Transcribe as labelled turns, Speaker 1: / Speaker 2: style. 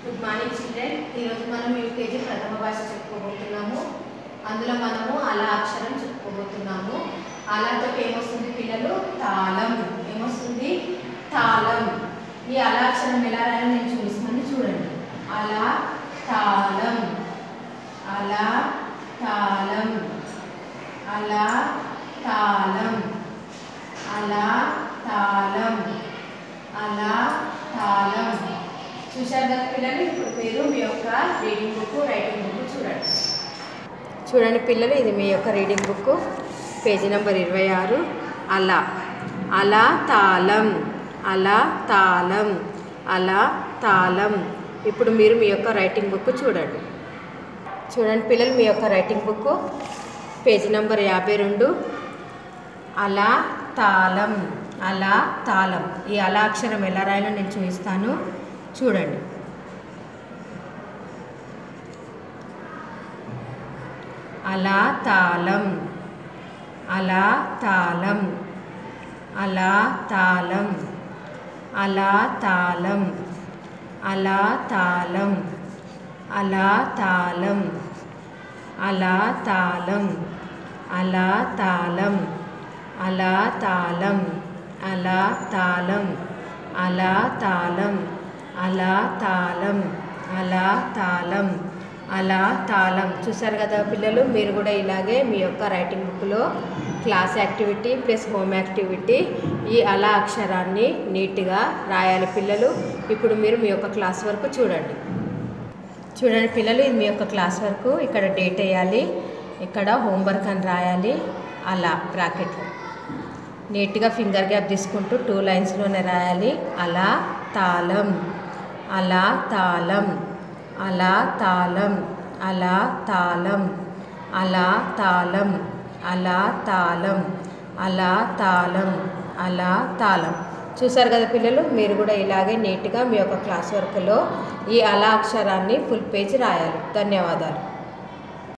Speaker 1: good morning children ఈరోజు మనం UKG ప్రథమ భాష చెప్పుకోబోతున్నాము అందులో మనము అలా అక్షరం చెప్పుకోబోతున్నాము అలాతో ఏమొస్తుంది పిల్లలు తాళం ఏమొస్తుంది తాళం ఈ అలా అక్షరం ఎలా రాయాలో నేను చూపిస్తాను చూడండి అలా తాళం అలా తాళం అలా తాళం అలా తాళం అలా తాళం చూశారు కదా పిల్లలు ఇప్పుడు మీరు మీ యొక్క రీడింగ్ బుక్ రైటింగ్ బుక్ చూడండి చూడండి పిల్లలు ఇది మీ యొక్క రీడింగ్ బుక్ పేజీ నెంబర్ ఇరవై ఆరు అలా అలా తాళం అలా తాళం అలా తాళం ఇప్పుడు మీరు మీ యొక్క రైటింగ్ బుక్ చూడండి చూడండి పిల్లలు మీ యొక్క రైటింగ్ బుక్ పేజీ నెంబర్ యాభై రెండు అలా తాళం అలా తాళం ఈ అలా అక్షరం ఎలా రాయాలో నేను చూపిస్తాను చూడండి అలా తాళం అలా తాళం అలా తాళం అలా తాళం అలా తాళం అలా తాళం అలా తాళం అలా తాళం అలా తాళం అలా తాళం అలా తాళం అలా తాళం అలా తాళం అలా తాళం చూసారు కదా పిల్లలు మీరు కూడా ఇలాగే మీ యొక్క రైటింగ్ బుక్లో class activity plus home activity ఈ అలా అక్షరాన్ని నీట్గా రాయాలి పిల్లలు ఇప్పుడు మీరు మీ యొక్క క్లాస్ వరకు చూడండి చూడండి పిల్లలు ఇది మీ యొక్క క్లాస్ వరకు ఇక్కడ డేట్ వేయాలి ఇక్కడ హోంవర్క్ అని రాయాలి అలా బ్రాకెట్లో నీట్గా ఫింగర్ గ్యాప్ తీసుకుంటూ టూ లైన్స్లోనే రాయాలి అలా తాళం అలా తాళం అలా తాళం అలా తాళం అలా తాళం అలా తాళం అలా తాళం అలా తాళం చూసారు కదా పిల్లలు మీరు కూడా ఇలాగే నీట్గా మీ యొక్క క్లాస్ వర్క్లో ఈ అలా అక్షరాన్ని ఫుల్ పేజ్ రాయాలి ధన్యవాదాలు